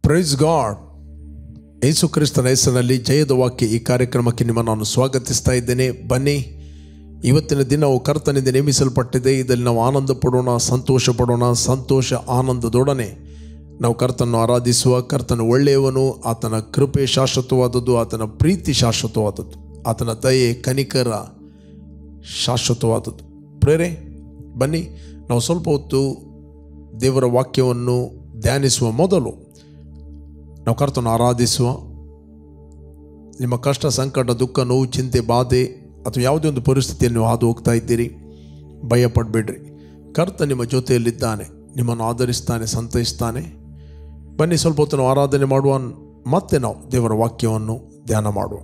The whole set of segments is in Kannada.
ಪ್ರೈಸ್ ಗಾಡ್ ಯೇಸು ಕ್ರಿಸ್ತನ ಹೆಸರಿನಲ್ಲಿ ಜಯದ ವಾಕ್ಯ ಈ ಕಾರ್ಯಕ್ರಮಕ್ಕೆ ನಿಮ್ಮ ನಾನು ಸ್ವಾಗತಿಸ್ತಾ ಇದ್ದೇನೆ ಬನ್ನಿ ಇವತ್ತಿನ ದಿನವು ಕರ್ತನಿಂದ ನೇಮಿಸಲ್ಪಟ್ಟಿದೆ ಇದರಲ್ಲಿ ನಾವು ಆನಂದ ಪಡೋಣ ಸಂತೋಷ ಪಡೋಣ ಸಂತೋಷ ಆನಂದದೊಡನೆ ನಾವು ಕರ್ತನನ್ನು ಆರಾಧಿಸುವ ಕರ್ತನ ಒಳ್ಳೆಯವನು ಆತನ ಕೃಪೆ ಶಾಶ್ವತವಾದದ್ದು ಆತನ ಪ್ರೀತಿ ಶಾಶ್ವತವಾದದ್ದು ಆತನ ದಯೆ ಕನಿಕರ ಶಾಶ್ವತವಾದದ್ದು ಪ್ರೇರೆ ಬನ್ನಿ ನಾವು ಸ್ವಲ್ಪ ಹೊತ್ತು ದೇವರ ವಾಕ್ಯವನ್ನು ಧ್ಯಾನಿಸುವ ಮೊದಲು ನಾವು ಕರ್ತನ ಆರಾಧಿಸುವ ನಿಮ್ಮ ಕಷ್ಟ ಸಂಕಟ ದುಃಖ ನೋವು ಚಿಂತೆ ಬಾಧೆ ಅಥವಾ ಯಾವುದೇ ಒಂದು ಪರಿಸ್ಥಿತಿಯನ್ನು ಹಾದು ಹೋಗ್ತಾ ಇದ್ದೀರಿ ಭಯಪಡಬೇಡ್ರಿ ಕರ್ತ ನಿಮ್ಮ ಜೊತೆಯಲ್ಲಿದ್ದಾನೆ ನಿಮ್ಮನ್ನು ಆಧರಿಸ್ತಾನೆ ಸಂತೈಸ್ತಾನೆ ಬನ್ನಿ ಸ್ವಲ್ಪ ಹೊತ್ತು ನಾವು ಆರಾಧನೆ ಮಾಡುವ ಮತ್ತೆ ನಾವು ದೇವರ ವಾಕ್ಯವನ್ನು ಧ್ಯಾನ ಮಾಡುವ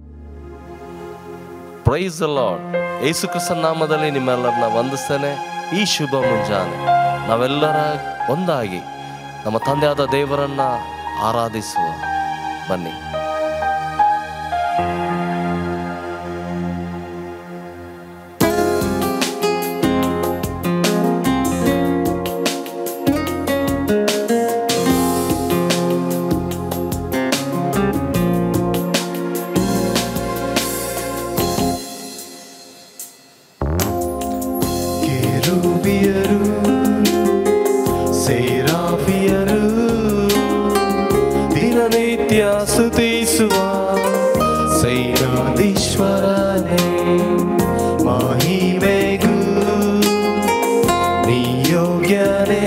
ಪ್ರೈಸ್ ಲಾರ್ಡ್ ಯೇಸು ಕ್ರಿಸ್ತನ ನಾಮದಲ್ಲಿ ನಿಮ್ಮೆಲ್ಲರನ್ನ ವಂದಿಸ್ತೇನೆ ಈ ಶುಭ ಮುಂಜಾನೆ ನಾವೆಲ್ಲರ ಒಂದಾಗಿ ನಮ್ಮ ತಂದೆಯಾದ ದೇವರನ್ನ ಆರಾಧಿಸುವ ಬನ್ನಿ ಕೆರೂಬಿಯರು ಸೇರಾಫಿಯರು ದಿನನಿತ್ಯ ಸ್ತುತಿಸುವ ಸೈನಾಧೀಶ್ವರನೇ ಮಹಿಮೆಗೂ ನಿಯೋಗ್ಯನೇ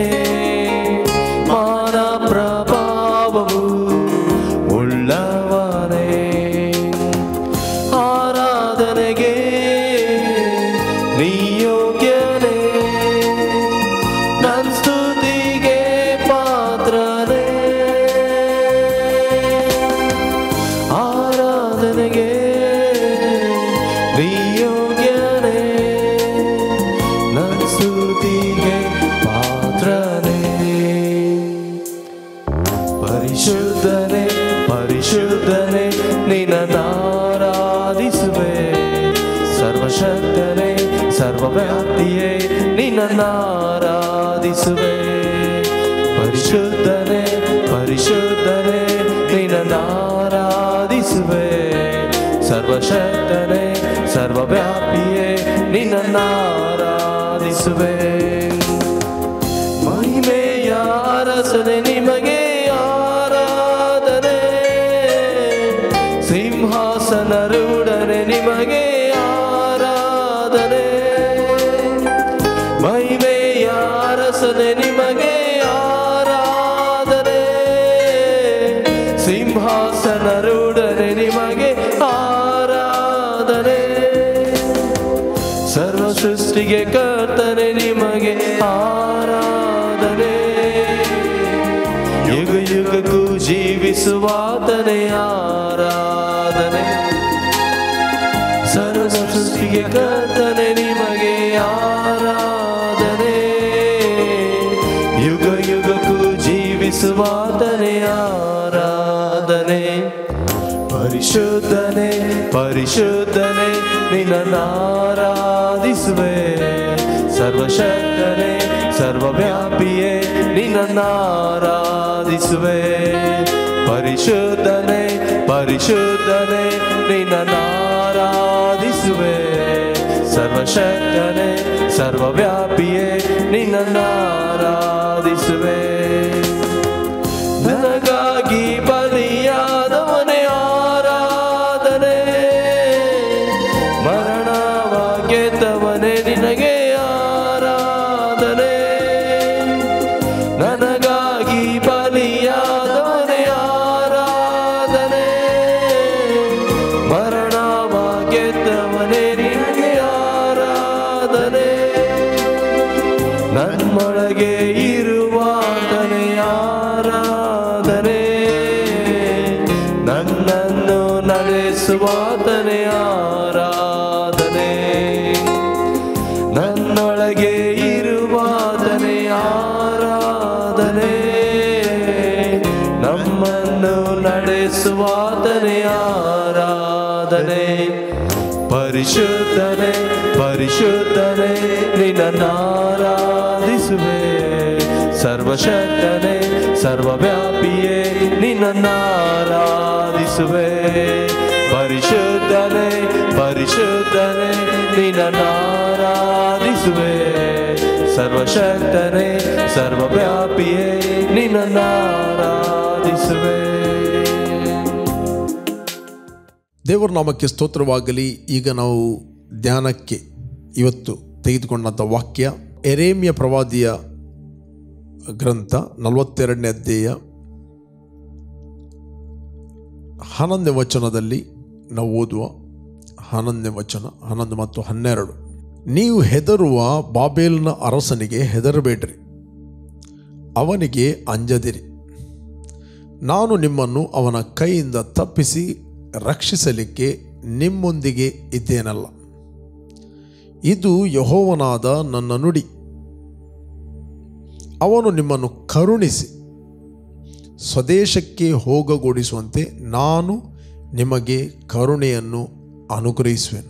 ಮಾನ ಪ್ರಭಾವವು ಉಳ್ಳವನೇ ಆರಾಧನೆಗೆ ನಿಯೋಗ್ಯನೇ ನನ್ ಸ್ತುತಿಗೆ ಪಾತ್ರನೇ ಆರಾಧನೆಗೆ ನಿಯೋಗ್ಯನೇ ನನ್ ಸ್ತುತಿಗೆ ಪಾತ್ರನೇ ಪರಿಶುದ್ಧನೆ ಪರಿಶುದ್ಧನೆ ನಿನ್ನಾರಾಧಿಸುವೆ ಸರ್ವಶಕ್ತನೆ ಸರ್ವವ್ಯಾಪ್ತಿಯೇ ನಿನ್ನಾರಾಧಿಸುವೆ ಪರಿಶುದ್ಧನೆ ಪರಿಶುದ್ಧನೆ ನಿನ್ನಾರಾಧಿಸುವೆ ಸರ್ವಶಕ್ತನೆ ಸರ್ವವ್ಯಾಪಿಯೇ ನಿನ್ನಾರಾಧಿಸುವೆ ಮಹಿಮೆಯ ಅರಸನೆ ನಿಮಗೆ ಆರಾಧನೆ ಸಿಂಹಾಸನ ರೂಢನೆ ನಿಮಗೆ ಆರಾಧನೆ ಮಹಿಮೆಯ ಅರಸನೆ ನಿಮಗೆ ಆರಾಧನೆ ಸಿಂಹಾಸನ ರೂಢನೆ ನಿಮಗೆ ಆರಾಧನೆ ಸರ್ವ ಸೃಷ್ಟಿಗೆ ಕರ್ತನೆ ನಿಮಗೆ ಆರಾಧನೆ ಯುಗ ಯುಗಕ್ಕೂ ಜೀವಿಸುವಾತನೆ ಆರಾಧನೆ ಸರ್ವ ಸೃಷ್ಟಿಗೆ ಕರ್ತನೆ ನಿಮಗೆ ಆರಾಧನೆ ಯುಗ ಯುಗಕ್ಕೂ ಜೀವಿಸುವಾತನೆ ಆರಾಧನೆ ಪರಿಶುದ್ಧನೆ ಪರಿಶುದ್ಧನೆ ನಿನ್ನಾರಾಧಿಸುವೆ ಸರ್ವಶಕ್ತನೆ ಸರ್ವವ್ಯಾಪಿಯೇ ನಿನ್ನಾರಾಧಿಸುವೆ ಪರಿಶುದ್ಧನೆ ಪರಿಶುದ್ಧನೆ ನಿನ್ನಾರಾಧಿಸುವೆ ಸರ್ವಶಕ್ತನೆ ಸರ್ವವ್ಯಾಪಿಯೇ ನಿನ್ನಾರಾಧಿಸುವೆ ನನಗಾಗಿ ಬಲಿಯಾದವನೇ ಆರಾಧನೆ ಮರಣವಾಗೆದ್ದವನೇ ನಿನಗೆ ಆರಾಧನೆ ನನಗಾಗಿ ಬಲಿಯಾದವನೇ ಆರಾಧನೆ ಮರಣವಾಗೆದ್ದವನೇ ನಿನಗೆ ಆರಾಧನೆ ನನ್ನೊಳಗೆ ಇರುವಾತನೇ ಆರಾಧನೆ ನನ್ನನ್ನು ನಡೆಸುವಾತನೇ ಆರಾಧನೆ ನನ್ನೊಳಗೆ ಇರುವಾತನೇ ಆರಾಧನೆ ನಮ್ಮನ್ನು ನಡೆಸುವಾತನೇ ಆರಾಧನೆ ಪರಿಶುದ್ಧನೆ ಪರಿಶುದ್ಧನೆ ನಿನ್ನಾರಾಧಿಸುವೆ ಸರ್ವಶಕ್ತನೇ ಸರ್ವವ್ಯಾಪಿಯೇ ನಿನ್ನನ್ನಾರಾಧಿಸುವೆ ಪರಿಶುದ್ಧನೇ ಪರಿಶುದ್ಧನೇ ನಿನ್ನನ್ನಾರಾಧಿಸುವೆ ಸರ್ವಶಕ್ತನೇ ಸರ್ವವ್ಯಾಪಿಯೇ ನಿನ್ನನ್ನಾರಾಧಿಸುವೆ ದೇವರ ನಾಮಕ್ಕೆ ಸ್ತೋತ್ರವಾಗಲಿ ಈಗ ನಾವು ಧ್ಯಾನಕ್ಕೆ ಇವತ್ತು ತೆಗೆದುಕೊಂಡಂಥ ವಾಕ್ಯ ಎರೇಮಿಯ ಪ್ರವಾದಿಯ ಗ್ರಂಥ ನಲವತ್ತೆರಡನೇ ಅಧ್ಯಾಯ ಹನ್ನೊಂದನೇ ವಚನದಲ್ಲಿ ನಾವು ಓದುವ ಹನ್ನೊಂದನೇ ವಚನ ಹನ್ನೊಂದು ಮತ್ತು ಹನ್ನೆರಡು ನೀವು ಹೆದರುವ ಬಾಬೇಲ್ನ ಅರಸನಿಗೆ ಹೆದರಬೇಡ್ರಿ ಅವನಿಗೆ ಅಂಜದಿರಿ ನಾನು ನಿಮ್ಮನ್ನು ಅವನ ಕೈಯಿಂದ ತಪ್ಪಿಸಿ ರಕ್ಷಿಸಲಿಕ್ಕೆ ನಿಮ್ಮೊಂದಿಗೆ ಇದ್ದೇನಲ್ಲ ಇದು ಯಹೋವನಾದ ನನ್ನ ನುಡಿ ಅವನು ನಿಮ್ಮನ್ನು ಕರುಣಿಸಿ ಸ್ವದೇಶಕ್ಕೆ ಹೋಗಗೊಡಿಸುವಂತೆ ನಾನು ನಿಮಗೆ ಕರುಣೆಯನ್ನು ಅನುಗ್ರಹಿಸುವೆನು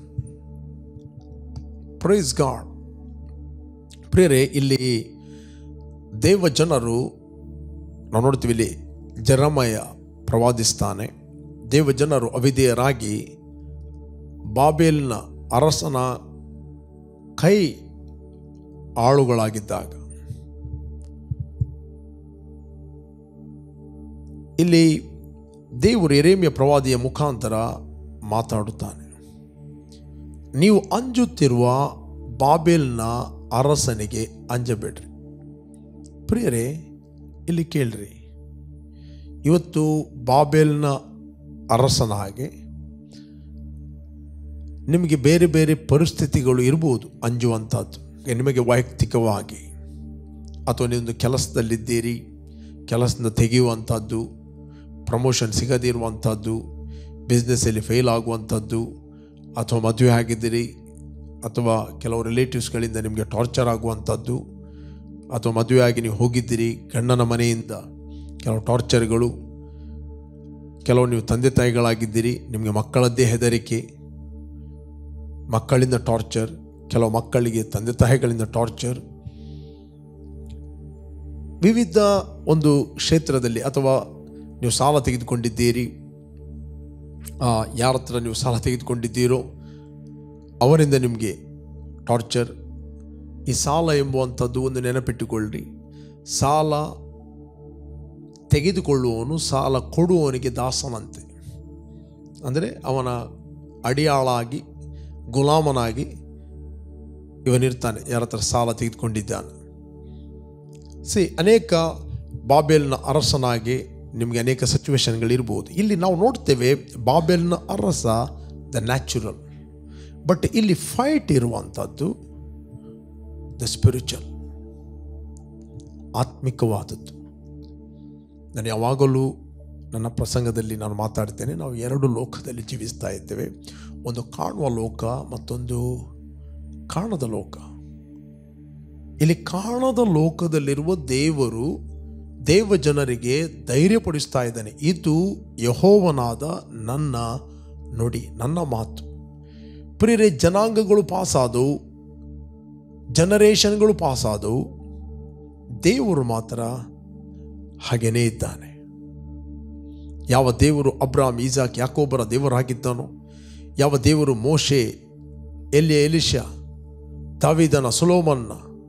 ಪ್ರೈಸ್ ಗಾಡ್ ಪ್ರಿಯರೇ ಇಲ್ಲಿ ದೇವ ಜನರು ನಾವು ನೋಡ್ತೀವಿ ಇಲ್ಲಿ ಜರಮಯ ಪ್ರವಾದಿಸ್ತಾನೆ ದೇವ ಜನರು ಅವಿಧೇಯರಾಗಿ ಬಾಬೇಲ್ನ ಅರಸನ ಕೈ ಆಳುಗಳಾಗಿದ್ದಾಗ ಇಲ್ಲಿ ದೇವರು ಎರೇಮಿಯ ಪ್ರವಾದಿಯ ಮುಖಾಂತರ ಮಾತಾಡುತ್ತಾನೆ ನೀವು ಅಂಜುತ್ತಿರುವ ಬಾಬೇಲ್ನ ಅರಸನಿಗೆ ಅಂಜಬೇಡ್ರಿ ಪ್ರಿಯರೇ ಇಲ್ಲಿ ಕೇಳ್ರಿ ಇವತ್ತು ಬಾಬೇಲ್ನ ಅರಸನ ಹಾಗೆ ನಿಮಗೆ ಬೇರೆ ಬೇರೆ ಪರಿಸ್ಥಿತಿಗಳು ಇರ್ಬೋದು ಅಂಜುವಂಥದ್ದು ನಿಮಗೆ ವೈಯಕ್ತಿಕವಾಗಿ ಅಥವಾ ನೀವೊಂದು ಕೆಲಸದಲ್ಲಿದ್ದೀರಿ ಕೆಲಸದಿಂದ ತೆಗೆಯುವಂಥದ್ದು ಪ್ರಮೋಷನ್ ಸಿಗದೇ ಇರುವಂಥದ್ದು ಬಿಸ್ನೆಸ್ಸಲ್ಲಿ ಫೇಲ್ ಆಗುವಂಥದ್ದು ಅಥವಾ ಮದುವೆ ಆಗಿದ್ದೀರಿ ಅಥವಾ ಕೆಲವು ರಿಲೇಟಿವ್ಸ್ಗಳಿಂದ ನಿಮಗೆ ಟಾರ್ಚರ್ ಆಗುವಂಥದ್ದು ಅಥವಾ ಮದುವೆ ಆಗಿ ನೀವು ಹೋಗಿದ್ದೀರಿ ಗಂಡನ ಮನೆಯಿಂದ ಕೆಲವು ಟಾರ್ಚರ್ಗಳು ಕೆಲವು ನೀವು ತಂದೆ ತಾಯಿಗಳಾಗಿದ್ದೀರಿ ನಿಮಗೆ ಮಕ್ಕಳದ್ದೇ ಹೆದರಿಕೆ ಮಕ್ಕಳಿಂದ ಟಾರ್ಚರ್ ಕೆಲವು ಮಕ್ಕಳಿಗೆ ತಂದೆ ತಾಯಿಗಳಿಂದ ಟಾರ್ಚರ್ ವಿವಿಧ ಒಂದು ಕ್ಷೇತ್ರದಲ್ಲಿ ಅಥವಾ ನೀವು ಸಾಲ ತೆಗೆದುಕೊಂಡಿದ್ದೀರಿ ಆ, ಯಾರ ಹತ್ರ ನೀವು ಸಾಲ ತೆಗೆದುಕೊಂಡಿದ್ದೀರೋ ಅವರಿಂದ ನಿಮಗೆ ಟಾರ್ಚರ್ ಈ ಸಾಲ ಎಂಬುವಂಥದ್ದು ಒಂದು ನೆನಪಿಟ್ಟುಕೊಳ್ಳ್ರಿ ಸಾಲ ತೆಗೆದುಕೊಳ್ಳುವವನು ಸಾಲ ಕೊಡುವವನಿಗೆ ದಾಸನಂತೆ ಅಂದರೆ ಅವನ ಅಡಿಯಾಳಾಗಿ ಗುಲಾಮನಾಗಿ ಇವನಿರ್ತಾನೆ ಯಾರ ಹತ್ರ ಸಾಲ ತೆಗೆದುಕೊಂಡಿದ್ದಾನೆ ಸಿ ಅನೇಕ ಬಾಬೆಲ್ನ ಅರಸನಾಗಿ ನಿಮಗೆ ಅನೇಕ ಸಿಚುವೇಶನ್ಗಳಿರ್ಬೋದು ಇಲ್ಲಿ ನಾವು ನೋಡ್ತೇವೆ ಬಾಬೆಲ್ನ ಅರಸ ದ ನ್ಯಾಚುರಲ್ ಬಟ್ ಇಲ್ಲಿ ಫೈಟ್ ಇರುವಂಥದ್ದು ದ ಸ್ಪಿರಿಚುವಲ್ ಆತ್ಮಿಕವಾದದ್ದು ನಾನು ಯಾವಾಗಲೂ ನನ್ನ ಪ್ರಸಂಗದಲ್ಲಿ ನಾನು ಮಾತಾಡ್ತೇನೆ ನಾವು ಎರಡು ಲೋಕದಲ್ಲಿ ಜೀವಿಸ್ತಾ ಇದ್ದೇವೆ ಒಂದು ಕಾಣುವ ಲೋಕ ಮತ್ತೊಂದು ಕಾಣದ ಲೋಕ ಇಲ್ಲಿ ಕಾಣದ ಲೋಕದಲ್ಲಿರುವ ದೇವರು ದೇವ ಜನರಿಗೆ ಧೈರ್ಯಪಡಿಸ್ತಾ ಇದ್ದಾನೆ ಇದು ಯಹೋವನಾದ ನನ್ನ ನುಡಿ ನನ್ನ ಮಾತು ಪ್ರಿಯರೇ ಜನಾಂಗಗಳು ಪಾಸಾದವು ಜನರೇಷನ್ಗಳು ಪಾಸಾದವು ದೇವರು ಮಾತ್ರ ಹಾಗೇನೇ ಇದ್ದಾನೆ ಯಾವ ದೇವರು ಅಬ್ರಾಮ್ ಈಸಾಕ್ ಯಾಕೋಬರ ದೇವರಾಗಿದ್ದಾನೋ ಯಾವ ದೇವರು ಮೋಶೆ ಎಲ್ಲಿಯ ಎಲಿಶಾ ದಾವಿದನ ಸುಲೋಮನ್ನ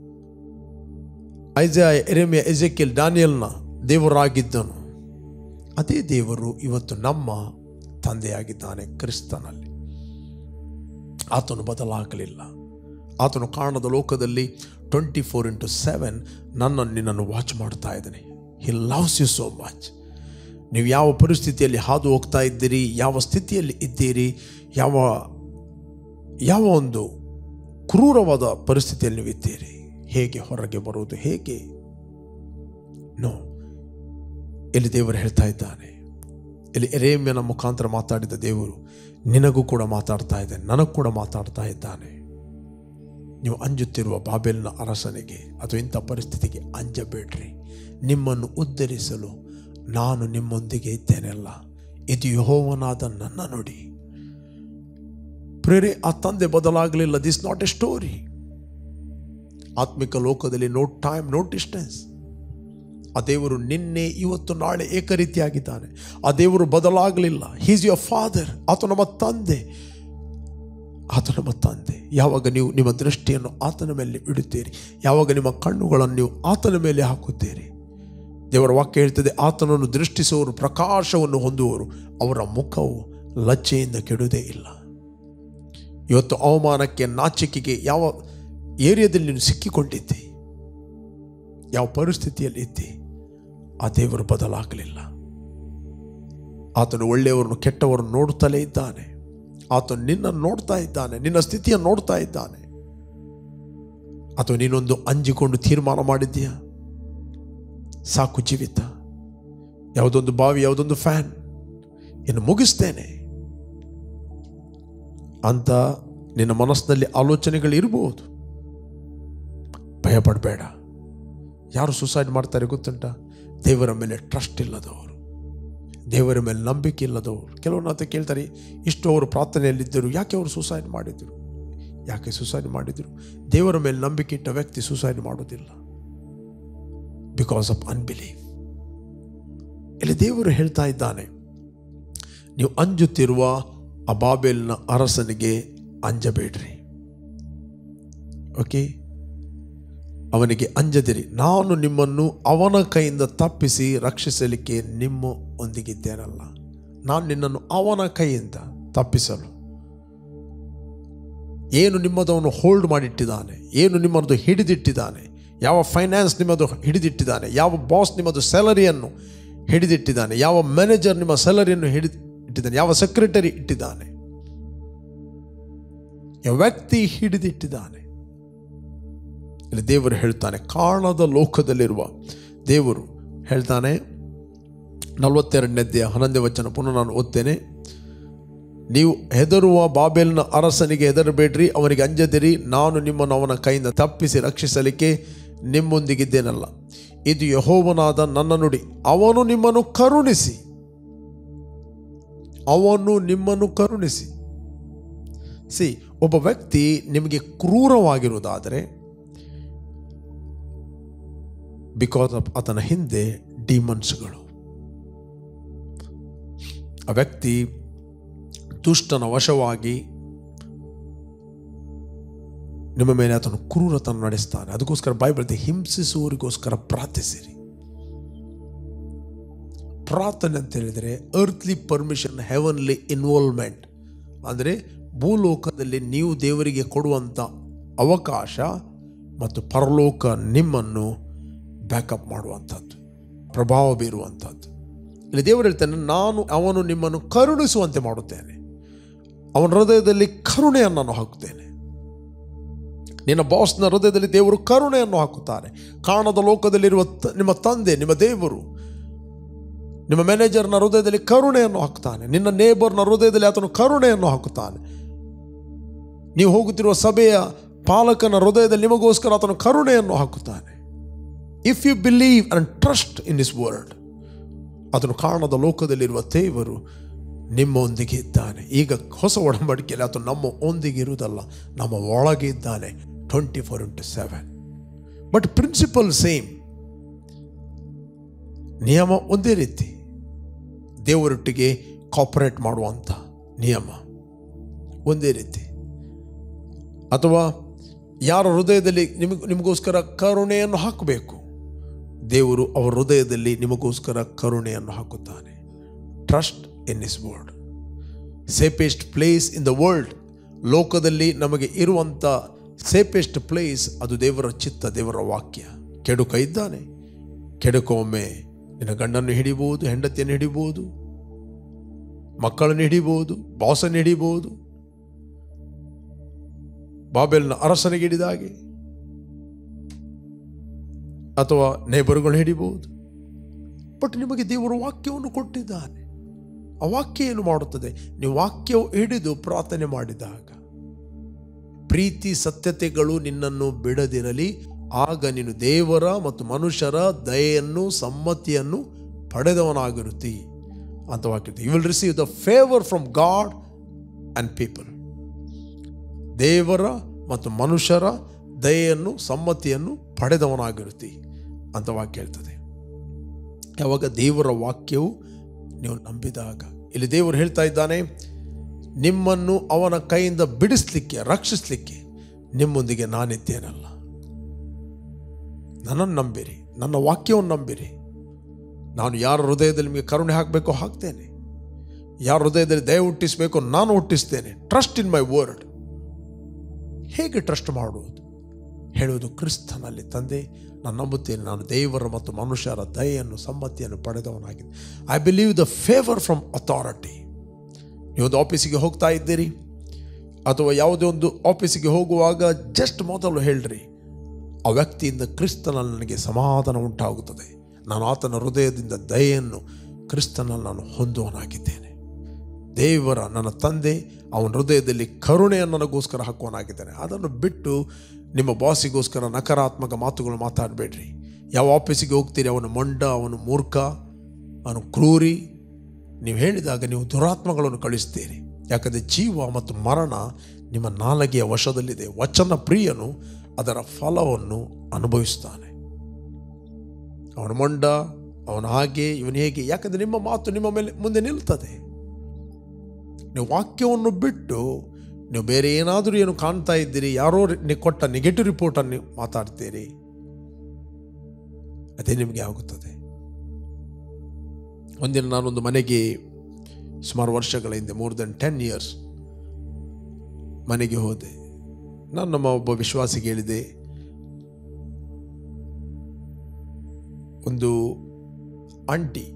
ಐಜಾಯ ಎರೆಮಿಯ ಎಜೆಕಿಲ್ ಡಾನಿಯಲ್ನ ದೇವರಾಗಿದ್ದನು ಅದೇ ದೇವರು ಇವತ್ತು ನಮ್ಮ ತಂದೆಯಾಗಿದ್ದಾನೆ ಕ್ರಿಸ್ತನಲ್ಲಿ ಆತನು ಬದಲಾಗಲಿಲ್ಲ ಆತನು ಕಾರಣದ ಲೋಕದಲ್ಲಿ ಟ್ವೆಂಟಿ ಫೋರ್ ಇಂಟು ಸೆವೆನ್ ನನ್ನನ್ನು ನಿನ್ನನ್ನು ವಾಚ್ ಮಾಡ್ತಾ ಇದ್ದಾನೆ he loves you so much ನೀವು ಯಾವ ಪರಿಸ್ಥಿತಿಯಲ್ಲಿ ಹಾದು ಹೋಗ್ತಾ ಇದ್ದೀರಿ ಯಾವ ಸ್ಥಿತಿಯಲ್ಲಿ ಇದ್ದೀರಿ ಯಾವ ಯಾವ ಒಂದು ಕ್ರೂರವಾದ ಪರಿಸ್ಥಿತಿಯಲ್ಲಿ ನೀವು ಇದ್ದೀರಿ ಹೇಗೆ ಹೊರಗೆ ಬರುವುದು ಹೇಗೆ ನೋ ಇಲ್ಲಿ ದೇವರು ಹೇಳ್ತಾ ಇದ್ದಾನೆ ಇಲ್ಲಿ ಎರೇಮ್ಯನ ಮುಖಾಂತರ ಮಾತಾಡಿದ ದೇವರು ನಿನಗೂ ಕೂಡ ಮಾತಾಡ್ತಾ ಇದ್ದಾನೆ ನನಗೂ ಕೂಡ ಮಾತಾಡ್ತಾ ಇದ್ದಾನೆ ನೀವು ಅಂಜುತ್ತಿರುವ ಬಾಬೆಲ್ನ ಅರಸನಿಗೆ ಅಥವಾ ಇಂಥ ಪರಿಸ್ಥಿತಿಗೆ ಅಂಜಬೇಡ್ರಿ ನಿಮ್ಮನ್ನು ಉದ್ಧರಿಸಲು ನಾನು ನಿಮ್ಮೊಂದಿಗೆ ಇದ್ದೇನೆಲ್ಲ ಇದು ಯಹೋವನಾದ ನನ್ನ ನುಡಿ ಪ್ರೇರೆ ಆ ತಂದೆ ಬದಲಾಗಲಿಲ್ಲ ದಿಸ್ ನಾಟ್ ಎ ಸ್ಟೋರಿ ಆತ್ಮಿಕ ಲೋಕದಲ್ಲಿ ನೋ ಟೈಮ್ ನೋ ಡಿಸ್ಟೆನ್ಸ್ ಆ ದೇವರು ನಿನ್ನೆ ಇವತ್ತು ನಾಳೆ ಏಕರೀತಿಯಾಗಿದ್ದಾನೆ ಆ ದೇವರು ಬದಲಾಗಲಿಲ್ಲ ಹೀಸ್ ಯುವರ್ ಫಾದರ್ ಆತ ನಮ್ಮ ತಂದೆ ಆತ ನಮ್ಮ ತಂದೆ ಯಾವಾಗ ನೀವು ನಿಮ್ಮ ದೃಷ್ಟಿಯನ್ನು ಆತನ ಮೇಲೆ ಇಡುತ್ತೀರಿ ಯಾವಾಗ ನಿಮ್ಮ ಕಣ್ಣುಗಳನ್ನು ನೀವು ಆತನ ಮೇಲೆ ಹಾಕುತ್ತೀರಿ ದೇವರ ವಾಕ್ಯ ಹೇಳ್ತದೆ ಆತನನ್ನು ದೃಷ್ಟಿಸುವವರು ಪ್ರಕಾಶವನ್ನು ಹೊಂದುವವರು ಅವರ ಮುಖವು ಲಜ್ಜೆಯಿಂದ ಕೆಡುವುದೇ ಇಲ್ಲ ಇವತ್ತು ಅವಮಾನಕ್ಕೆ ನಾಚಿಕೆಗೆ ಯಾವ ಏರಿಯಾದಲ್ಲಿ ನೀನು ಸಿಕ್ಕಿಕೊಂಡಿದ್ದೆ ಯಾವ ಪರಿಸ್ಥಿತಿಯಲ್ಲಿ ಇದ್ದೆ ಆ ದೇವರು ಬದಲಾಗಲಿಲ್ಲ ಆತನು ಒಳ್ಳೆಯವರನ್ನು ಕೆಟ್ಟವರನ್ನು ನೋಡುತ್ತಲೇ ಇದ್ದಾನೆ ಆತನು ನಿನ್ನನ್ನು ನೋಡ್ತಾ ಇದ್ದಾನೆ ನಿನ್ನ ಸ್ಥಿತಿಯನ್ನು ನೋಡ್ತಾ ಇದ್ದಾನೆ ಅಥವಾ ನೀನೊಂದು ಅಂಜಿಕೊಂಡು ತೀರ್ಮಾನ ಮಾಡಿದ್ದೀಯಾ ಸಾಕು ಜೀವಿತ ಯಾವುದೊಂದು ಬಾವಿ ಯಾವುದೊಂದು ಫ್ಯಾನ್ ಇನ್ನು ಮುಗಿಸ್ತೇನೆ ಅಂತ ನಿನ್ನ ಮನಸ್ಸಿನಲ್ಲಿ ಆಲೋಚನೆಗಳು ಇರಬಹುದು ಭಯಪಡಬೇಡ ಯಾರು ಸುಸೈಡ್ ಮಾಡ್ತಾರೆ ಗೊತ್ತುಂಟ ದೇವರ ಮೇಲೆ ಟ್ರಸ್ಟ್ ಇಲ್ಲದವರು ದೇವರ ಮೇಲೆ ನಂಬಿಕೆ ಇಲ್ಲದವರು ಕೆಲವರು ಅಂತ ಕೇಳ್ತಾರೆ ಇಷ್ಟು ಅವರು ಪ್ರಾರ್ಥನೆಯಲ್ಲಿದ್ದರು ಯಾಕೆ ಅವರು ಸುಸೈಡ್ ಮಾಡಿದರು ಯಾಕೆ ಸುಸೈಡ್ ಮಾಡಿದರು ದೇವರ ಮೇಲೆ ನಂಬಿಕೆ ಇಟ್ಟ ವ್ಯಕ್ತಿ ಸುಸೈಡ್ ಮಾಡೋದಿಲ್ಲ ಬಿಕಾಸ್ ಆಫ್ ಅನ್ಬಿಲೀವ್ ಇಲ್ಲಿ ದೇವರು ಹೇಳ್ತಾ ಇದ್ದಾನೆ ನೀವು ಅಂಜುತ್ತಿರುವ ಆ ಬಾಬೆಲ್ನ ಅರಸನಿಗೆ ಅಂಜಬೇಡ್ರಿ ಓಕೆ ಅವನಿಗೆ ಅಂಜದಿರಿ ನಾನು ನಿಮ್ಮನ್ನು ಅವನ ಕೈಯಿಂದ ತಪ್ಪಿಸಿ ರಕ್ಷಿಸಲಿಕ್ಕೆ ನಿಮ್ಮ ಒಂದಿಗಿದ್ದೇನಲ್ಲ ನಾನು ನಿನ್ನನ್ನು ಅವನ ಕೈಯಿಂದ ತಪ್ಪಿಸಲು ಏನು ನಿಮ್ಮದವನು ಹೋಲ್ಡ್ ಮಾಡಿಟ್ಟಿದ್ದಾನೆ ಏನು ನಿಮ್ಮದು ಹಿಡಿದಿಟ್ಟಿದ್ದಾನೆ ಯಾವ ಫೈನಾನ್ಸ್ ನಿಮ್ಮದು ಹಿಡಿದಿಟ್ಟಿದ್ದಾನೆ ಯಾವ ಬಾಸ್ ನಿಮ್ಮದು ಸ್ಯಾಲರಿಯನ್ನು ಹಿಡಿದಿಟ್ಟಿದ್ದಾನೆ ಯಾವ ಮ್ಯಾನೇಜರ್ ನಿಮ್ಮ ಸ್ಯಾಲರಿಯನ್ನು ಹಿಡಿದು ಇಟ್ಟಿದ್ದಾನೆ ಯಾವ ಸೆಕ್ರೆಟರಿ ಇಟ್ಟಿದ್ದಾನೆ ಯಾವ ವ್ಯಕ್ತಿ ಹಿಡಿದಿಟ್ಟಿದ್ದಾನೆ ಇಲ್ಲಿ ದೇವರು ಹೇಳ್ತಾನೆ ಕಾಣದ ಲೋಕದಲ್ಲಿರುವ ದೇವರು ಹೇಳ್ತಾನೆ ನಲವತ್ತೆರಡನೇದ್ದೇ ಹನ್ನೊಂದೇ ವಚನ ಪುನಃ ನಾನು ಓದ್ತೇನೆ ನೀವು ಹೆದರುವ ಬಾಬೆಲ್ನ ಅರಸನಿಗೆ ಹೆದರಬೇಡ್ರಿ ಅವನಿಗೆ ಅಂಜದಿರಿ ನಾನು ನಿಮ್ಮನ್ನು ಅವನ ಕೈಯಿಂದ ತಪ್ಪಿಸಿ ರಕ್ಷಿಸಲಿಕ್ಕೆ ನಿಮ್ಮೊಂದಿಗಿದ್ದೇನಲ್ಲ ಇದು ಯಹೋವನಾದ ನನ್ನ ನುಡಿ ಅವನು ನಿಮ್ಮನ್ನು ಕರುಣಿಸಿ ಅವನು ನಿಮ್ಮನ್ನು ಕರುಣಿಸಿ ಸಿ ಒಬ್ಬ ವ್ಯಕ್ತಿ ನಿಮಗೆ ಕ್ರೂರವಾಗಿರುವುದಾದರೆ ಬಿಕಾಸ್ ಆಫ್ ಆತನ ಹಿಂದೆ ಡಿಮನ್ಸ್ಗಳು ಆ ವ್ಯಕ್ತಿ ದುಷ್ಟನ ವಶವಾಗಿ ನಿಮ್ಮ ಮೇಲೆ ಆತನು ಕ್ರೂರತನ ನಡೆಸ್ತಾನೆ ಅದಕ್ಕೋಸ್ಕರ ಬೈಬಲ್ ಹಿಂಸಿಸುವವರಿಗೋಸ್ಕರ ಪ್ರಾರ್ಥಿಸಿರಿ ಪ್ರಾರ್ಥನೆ ಅಂತ ಹೇಳಿದರೆ ಅರ್ತ್ಲಿ ಪರ್ಮಿಷನ್ ಹೆವನ್ಲಿ ಇನ್ವಾಲ್ವ್ಮೆಂಟ್ ಅಂದರೆ ಭೂಲೋಕದಲ್ಲಿ ನೀವು ದೇವರಿಗೆ ಕೊಡುವಂಥ ಅವಕಾಶ ಮತ್ತು ಪರಲೋಕ ನಿಮ್ಮನ್ನು ಬ್ಯಾಕಪ್ ಮಾಡುವಂಥದ್ದು ಪ್ರಭಾವ ಬೀರುವಂಥದ್ದು ಇಲ್ಲಿ ದೇವರು ಹೇಳ್ತಾನೆ ನಾನು ಅವನು ನಿಮ್ಮನ್ನು ಕರುಣಿಸುವಂತೆ ಮಾಡುತ್ತೇನೆ ಅವನ ಹೃದಯದಲ್ಲಿ ಕರುಣೆಯನ್ನು ನಾನು ಹಾಕುತ್ತೇನೆ ನಿನ್ನ ಬಾಸ್ನ ಹೃದಯದಲ್ಲಿ ದೇವರು ಕರುಣೆಯನ್ನು ಹಾಕುತ್ತಾನೆ ಕಾಣದ ಲೋಕದಲ್ಲಿರುವ ತ- ನಿಮ್ಮ ತಂದೆ ನಿಮ್ಮ ದೇವರು ನಿಮ್ಮ ಮ್ಯಾನೇಜರ್ನ ಹೃದಯದಲ್ಲಿ ಕರುಣೆಯನ್ನು ಹಾಕುತ್ತಾನೆ ನಿನ್ನ ನೇಬರ್ನ ಹೃದಯದಲ್ಲಿ ಆತನು ಕರುಣೆಯನ್ನು ಹಾಕುತ್ತಾನೆ ನೀವು ಹೋಗುತ್ತಿರುವ ಸಭೆಯ ಪಾಲಕನ ಹೃದಯದಲ್ಲಿ ನಿಮಗೋಸ್ಕರ ಆತನು ಕರುಣೆಯನ್ನು ಹಾಕುತ್ತಾನೆ if you believe and trust in this world ಅದನ್ನು ಕಾಣದ ಲೋಕದಲ್ಲಿರುವ ದೇವರು ನಿಮ್ಮೊಂದಿಗೆ ಇದ್ದಾನೆ ಈಗ ಹೊಸ ಒಡಂಬಡಿಕೆಯಲ್ಲಿ ಆತ ನಮ್ಮ ಒಂದಿಗೆ ಇರುವುದಲ್ಲ ನಮ್ಮ ಒಳಗೆ ಇದ್ದಾನೆ twenty four into seven but principle same ನಿಯಮ ಒಂದೇ ರೀತಿ ದೇವರೊಟ್ಟಿಗೆ ಕಾಪರೇಟ್ ಮಾಡುವಂಥ ನಿಯಮ ಒಂದೇ ರೀತಿ ಅಥವಾ ಯಾರ ಹೃದಯದಲ್ಲಿ ನಿಮಗೆ ನಿಮಗೋಸ್ಕರ ಕರುಣೆಯನ್ನು ಹಾಕಬೇಕು ದೇವರು ಅವರ ಹೃದಯದಲ್ಲಿ ನಿಮಗೋಸ್ಕರ ಕರುಣೆಯನ್ನು ಹಾಕುತ್ತಾನೆ trust in his word safest place in the world ಲೋಕದಲ್ಲಿ ನಮಗೆ ಇರುವಂಥ ಸೇಫೆಸ್ಟ್ ಪ್ಲೇಸ್ ಅದು ದೇವರ ಚಿತ್ತ ದೇವರ ವಾಕ್ಯ ಕೆಡುಕ ಇದ್ದಾನೆ ಕೆಡುಕ ಒಮ್ಮೆ ನಿನ್ನ ಗಂಡನ್ನು ಹಿಡಿಬಹುದು ಹೆಂಡತಿಯನ್ನು ಹಿಡಿಬಹುದು ಮಕ್ಕಳನ್ನು ಹಿಡಿಬಹುದು ಬಾಸನ್ನು ಹಿಡಿಬಹುದು ಬಾಬೆಲ್ನ ಅರಸನಿಗೆ ಹಿಡಿದ ಹಾಗೆ ಅಥವಾ ನೇಬರ್ಗಳು ಹಿಡಿಬಹುದು ಬಟ್ ನಿಮಗೆ ದೇವರು ವಾಕ್ಯವನ್ನು ಕೊಟ್ಟಿದ್ದಾನೆ ಆ ವಾಕ್ಯ ಏನು ಮಾಡುತ್ತದೆ ನೀವು ವಾಕ್ಯವು ಹಿಡಿದು ಪ್ರಾರ್ಥನೆ ಮಾಡಿದಾಗ ಪ್ರೀತಿ ಸತ್ಯತೆಗಳು ನಿನ್ನನ್ನು ಬಿಡದಿರಲಿ ಆಗ ನೀನು ದೇವರ ಮತ್ತು ಮನುಷ್ಯರ ದಯೆಯನ್ನು ಸಮ್ಮತಿಯನ್ನು ಪಡೆದವನಾಗಿರುತ್ತಿ ಅಂತ ವಾಕ್ಯ you will receive the favour from God and people ದೇವರ ಮತ್ತು ಮನುಷ್ಯರ ದಯೆಯನ್ನು ಸಮ್ಮತಿಯನ್ನು ಪಡೆದವನಾಗಿರುತ್ತಿ ಅಂತ ವಾಕ್ಯ ಹೇಳ್ತದೆ ಯಾವಾಗ ದೇವರ ವಾಕ್ಯವು ನೀವು ನಂಬಿದಾಗ ಇಲ್ಲಿ ದೇವರು ಹೇಳ್ತಾ ಇದ್ದಾನೆ ನಿಮ್ಮನ್ನು ಅವನ ಕೈಯಿಂದ ಬಿಡಿಸ್ಲಿಕ್ಕೆ ರಕ್ಷಿಸಲಿಕ್ಕೆ ನಿಮ್ಮೊಂದಿಗೆ ನಾನಿದ್ದೇನಲ್ಲ ನನ್ನನ್ನು ನಂಬಿರಿ ನನ್ನ ವಾಕ್ಯವನ್ನು ನಂಬಿರಿ ನಾನು ಯಾರ ಹೃದಯದಲ್ಲಿ ನಿಮಗೆ ಕರುಣೆ ಹಾಕಬೇಕೋ ಹಾಕ್ತೇನೆ ಯಾರ ಹೃದಯದಲ್ಲಿ ದಯ ಹುಟ್ಟಿಸಬೇಕೋ ನಾನು ಹುಟ್ಟಿಸ್ತೇನೆ ಟ್ರಸ್ಟ್ ಇನ್ ಮೈ ವರ್ಡ್ ಹೇಗೆ ಟ್ರಸ್ಟ್ ಮಾಡುವುದು ಹೇಳುವುದು ಕ್ರಿಸ್ತನಲ್ಲಿ ತಂದೆ ನಾನು ನಂಬುತ್ತೇನೆ ನಾನು ದೇವರ ಮತ್ತು ಮನುಷ್ಯರ ದಯೆಯನ್ನು ಸಮ್ಮತಿಯನ್ನು ಪಡೆದವನಾಗಿದೆ I believe the favour from authority ನೀವೊಂದು ಆಫೀಸಿಗೆ ಹೋಗ್ತಾ ಇದ್ದೀರಿ ಅಥವಾ ಯಾವುದೇ ಒಂದು ಆಫೀಸಿಗೆ ಹೋಗುವಾಗ ಜಸ್ಟ್ ಮೊದಲು ಹೇಳ್ರಿ ಆ ವ್ಯಕ್ತಿಯಿಂದ ಕ್ರಿಸ್ತನಲ್ಲಿ ನನಗೆ ಸಮಾಧಾನ ಉಂಟಾಗುತ್ತದೆ ನಾನು ಆತನ ಹೃದಯದಿಂದ ದಯೆಯನ್ನು ಕ್ರಿಸ್ತನಲ್ಲಿ ನಾನು ಹೊಂದುವನಾಗಿದ್ದೇನೆ ದೇವರ ನನ್ನ ತಂದೆ ಅವನ ಹೃದಯದಲ್ಲಿ ಕರುಣೆಯನ್ನು ನನಗೋಸ್ಕರ ಹಾಕುವನಾಗಿದ್ದಾನೆ ಅದನ್ನು ಬಿಟ್ಟು ನಿಮ್ಮ ಬಾಸಿಗೋಸ್ಕರ ನಕಾರಾತ್ಮಕ ಮಾತುಗಳು ಮಾತಾಡಬೇಡ್ರಿ ಯಾವ ಆಫೀಸಿಗೆ ಹೋಗ್ತೀರಿ ಅವನು ಮೊಂಡ ಅವನು ಮೂರ್ಖ ಅವನು ಕ್ರೂರಿ ನೀವು ಹೇಳಿದಾಗ ನೀವು ದುರಾತ್ಮಗಳನ್ನು ಕಳಿಸ್ತೀರಿ ಯಾಕಂದರೆ ಜೀವ ಮತ್ತು ಮರಣ ನಿಮ್ಮ ನಾಲಗೆಯ ವಶದಲ್ಲಿದೆ ವಚನ ಪ್ರಿಯನು ಅದರ ಫಲವನ್ನು ಅನುಭವಿಸ್ತಾನೆ ಅವನ ಮೊಂಡ ಅವನ ಹಾಗೆ ಇವನು ಹೇಗೆ ಯಾಕಂದರೆ ನಿಮ್ಮ ಮಾತು ನಿಮ್ಮ ಮೇಲೆ ಮುಂದೆ ನಿಲ್ತದೆ ನೀವು ವಾಕ್ಯವನ್ನು ಬಿಟ್ಟು ನೀವು ಬೇರೆ ಏನಾದರೂ ಏನು ಕಾಣ್ತಾ ಇದ್ದೀರಿ ಯಾರೋ ನಿ- ಕೊಟ್ಟ ನೆಗೆಟಿವ್ ರಿಪೋರ್ಟನ್ನು ಮಾತಾಡ್ತೀರಿ ಅದೇ ನಿಮಗೆ ಆಗುತ್ತದೆ ಒಂದಿನ ನಾನೊಂದು ಮನೆಗೆ ಸುಮಾರು ವರ್ಷಗಳ ಹಿಂದೆ ಮೋರ್ ದೆನ್ ಟೆನ್ ಇಯರ್ಸ್ ಮನೆಗೆ ಹೋದೆ ನಾನು ನಮ್ಮ ಒಬ್ಬ ವಿಶ್ವಾಸಿಗೆ ಹೇಳಿದೆ ಒಂದು ಆಂಟಿ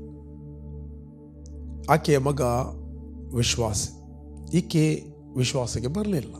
ಆಕೆಯ ಮಗ ವಿಶ್ವಾಸ ಈಕೆ ವಿಶ್ವಾಸಕ್ಕೆ ಬರಲಿಲ್ಲ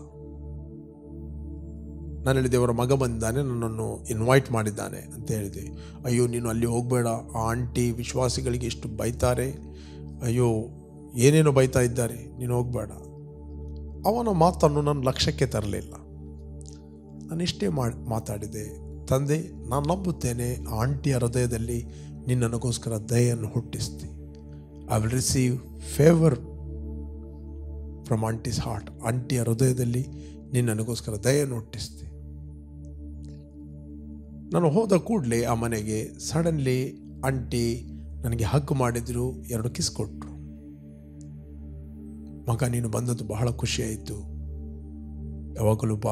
ನಾನು ಹೇಳಿದೆ ಅವರ ಮಗ ಬಂದಿದ್ದಾನೆ ನನ್ನನ್ನು ಇನ್ವೈಟ್ ಮಾಡಿದ್ದಾನೆ ಅಂತ ಹೇಳಿದೆ ಅಯ್ಯೋ ನೀನು ಅಲ್ಲಿ ಹೋಗಬೇಡ ಆ ಆಂಟಿ ವಿಶ್ವಾಸಿಗಳಿಗೆ ಎಷ್ಟು ಬೈತಾರೆ ಅಯ್ಯೋ ಏನೇನೋ ಬೈತಾ ಇದ್ದಾರೆ ನೀನು ಹೋಗಬೇಡ ಅವನ ಮಾತನ್ನು ನನ್ನ ಲಕ್ಷ್ಯಕ್ಕೆ ತರಲಿಲ್ಲ ನಾನು ಇಷ್ಟೇ ಮಾಡಿ ಮಾತಾಡಿದೆ ತಂದೆ ನಾನು ನಂಬುತ್ತೇನೆ ಆ ಆಂಟಿಯ ಹೃದಯದಲ್ಲಿ ನೀನು ನನಗೋಸ್ಕರ ದಯೆಯನ್ನು ಹುಟ್ಟಿಸ್ತಿ I will receive favour from aunty's heart ಆಂಟಿಯ ಹೃದಯದಲ್ಲಿ ನೀನು ನನಗೋಸ್ಕರ ದಯೆಯನ್ನು ಹುಟ್ಟಿಸ್ತಿ ನಾನು ಹೋದ ಕೂಡಲೇ ಆ ಮನೆಗೆ ಸಡನ್ಲಿ ಆಂಟಿ ನನಗೆ ಹಗ್ ಮಾಡಿದ್ರು ಎರಡು ಕಿಸ್ ಕೊಟ್ಟರು ಮಗ ನೀನು ಬಂದದ್ದು ಬಹಳ ಖುಷಿಯಾಯಿತು ಯಾವಾಗಲೂ ಬಾ